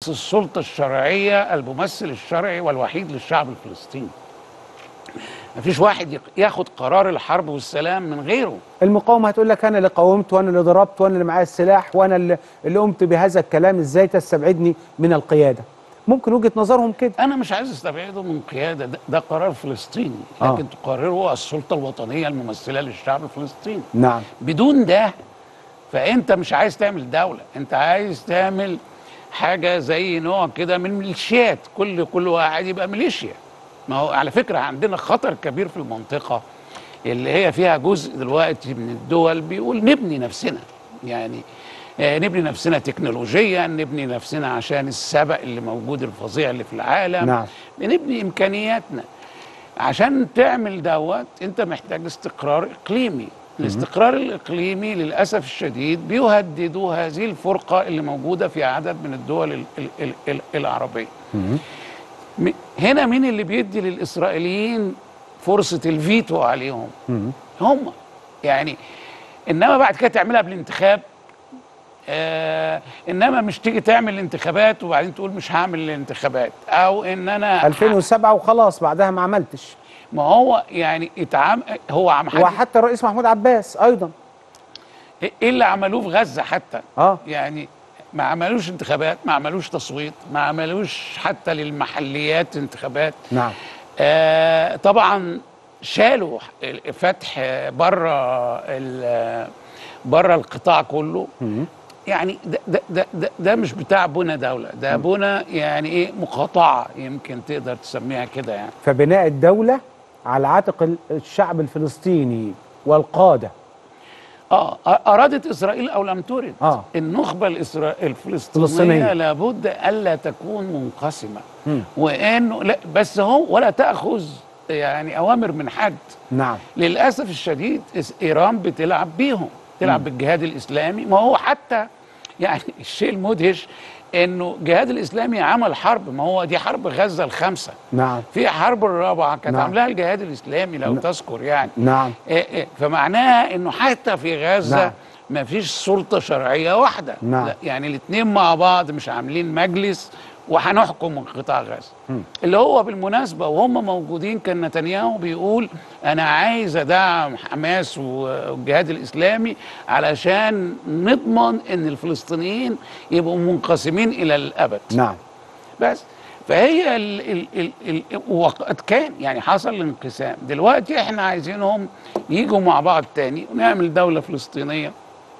السلطة الشرعية الممثل الشرعي والوحيد للشعب الفلسطيني مفيش واحد يق- ياخد قرار الحرب والسلام من غيره المقاومه هتقول لك انا اللي قاومت وانا اللي ضربت وانا اللي معايا السلاح وانا اللي, اللي قمت بهذا الكلام ازاي تستبعدني من القياده ممكن وجهه نظرهم كده انا مش عايز استبعده من قياده ده, ده قرار فلسطيني آه. لكن تقرره السلطه الوطنيه الممثله للشعب الفلسطيني نعم بدون ده فانت مش عايز تعمل دوله انت عايز تعمل حاجه زي نوع كده من ميليشيات كل كل واحد يبقى ميليشيا ما هو على فكره عندنا خطر كبير في المنطقه اللي هي فيها جزء دلوقتي من الدول بيقول نبني نفسنا يعني آه، نبني نفسنا تكنولوجيا نبني نفسنا عشان السبق اللي موجود الفظيع اللي في العالم نعم. نبني امكانياتنا عشان تعمل دوت انت محتاج استقرار اقليمي الاستقرار الاقليمي للاسف الشديد بيهددوا هذه الفرقه اللي موجوده في عدد من الدول ال ال ال ال العربيه م- هنا مين اللي بيدي للاسرائيليين فرصه الفيتو عليهم هم يعني انما بعد كده تعملها بالانتخاب آه انما مش تيجي تعمل انتخابات وبعدين تقول مش هعمل الانتخابات او ان انا 2007 وخلاص بعدها ما عملتش ما هو يعني اتعام هو عم حد وحتى الرئيس محمود عباس ايضا ايه اللي عملوه في غزه حتى اه يعني ما عملوش انتخابات ما عملوش تصويت ما عملوش حتى للمحليات انتخابات نعم آه طبعا شالوا فتح بره بره القطاع كله يعني ده ده ده ده, ده مش بتاع بنى دوله ده بنى يعني ايه مقاطعه يمكن تقدر تسميها كده يعني فبناء الدوله على عاتق ال- الشعب الفلسطيني والقاده اه ارادت اسرائيل او لم ترد آه. النخبه الإسرا... الفلسطينيه فلسطينية. لابد الا تكون منقسمه مم. وانه لا بس هو ولا تاخذ يعني اوامر من حد نعم للاسف الشديد إس- ايران بتلعب بيهم تلعب بالجهاد الاسلامي ما هو حتى يعني الشيء المدهش انه الجهاد الاسلامي عمل حرب ما هو دي حرب غزه الخامسه نعم في حرب الرابعه كانت نعم. عاملاها الجهاد الاسلامي لو تذكر يعني نعم إيه إيه فمعناها انه حتى في غزه نعم. ما فيش سلطه شرعيه واحده نعم. لا يعني الاثنين مع بعض مش عاملين مجلس وهنحكم من قطاع غزه اللي هو بالمناسبه وهم موجودين كان نتنياهو بيقول انا عايز ادعم حماس والجهاد الاسلامي علشان نضمن ان الفلسطينيين يبقوا منقسمين الى الابد نعم بس فهي ال ال ال ال وقد كان يعني حصل الانقسام دلوقتي احنا عايزينهم يجوا مع بعض تاني ونعمل دولة فلسطينية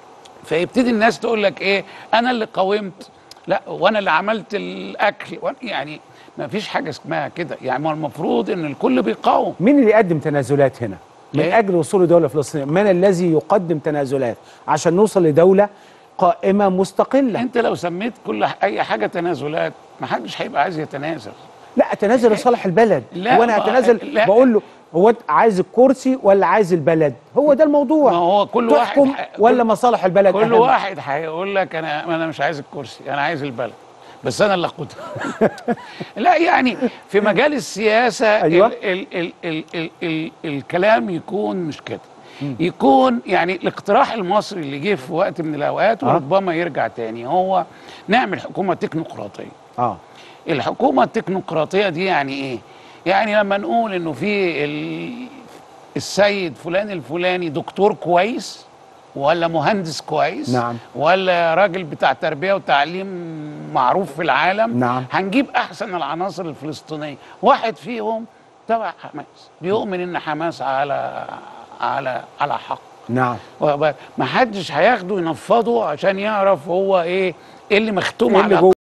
فيبتدي الناس تقول لك ايه انا اللي قاومت لا وانا اللي عملت الاكل وأنا- يعني ما فيش حاجة اسمها كده يعني ما المفروض ان الكل بيقاوم مين اللي يقدم تنازلات هنا من إيه؟ اجل وصول دوله فلسطينيه من الذي يقدم تنازلات عشان نوصل لدوله قائمه مستقله انت لو سميت كل ح- اي حاجة تنازلات ما حدش هيبقى عايز يتنازل لا اتنازل لصالح البلد لا، وانا ما- هتنازل لا. بقول له هو انت عايز الكرسي ولا عايز البلد هو ده الموضوع ما هو كل واحد تحكم ح- ولا مصالح البلد كل أهم؟ واحد هيقول لك انا انا مش عايز الكرسي انا عايز البلد بس انا اللي اقودها لا يعني في مجال السياسه أيوة. ال ال ال ال ال ال الكلام يكون مش كده يكون يعني الاقتراح المصري اللي جه في وقت من الاوقات آه. وربما يرجع تاني هو نعمل حكومه تكنوقراطيه اه الحكومه التكنوقراطيه دي يعني ايه يعني لما نقول انه في ال- السيد فلان الفلاني دكتور كويس ولا مهندس كويس نعم. ولا راجل بتاع تربيه وتعليم معروف في العالم نعم. هنجيب احسن العناصر الفلسطينيه واحد فيهم تبع حماس بيؤمن ان حماس على على على حق نعم واخد بالك؟ ما حدش هياخده ينفضه عشان يعرف هو ايه ايه اللي مختوم إيه اللي على جوه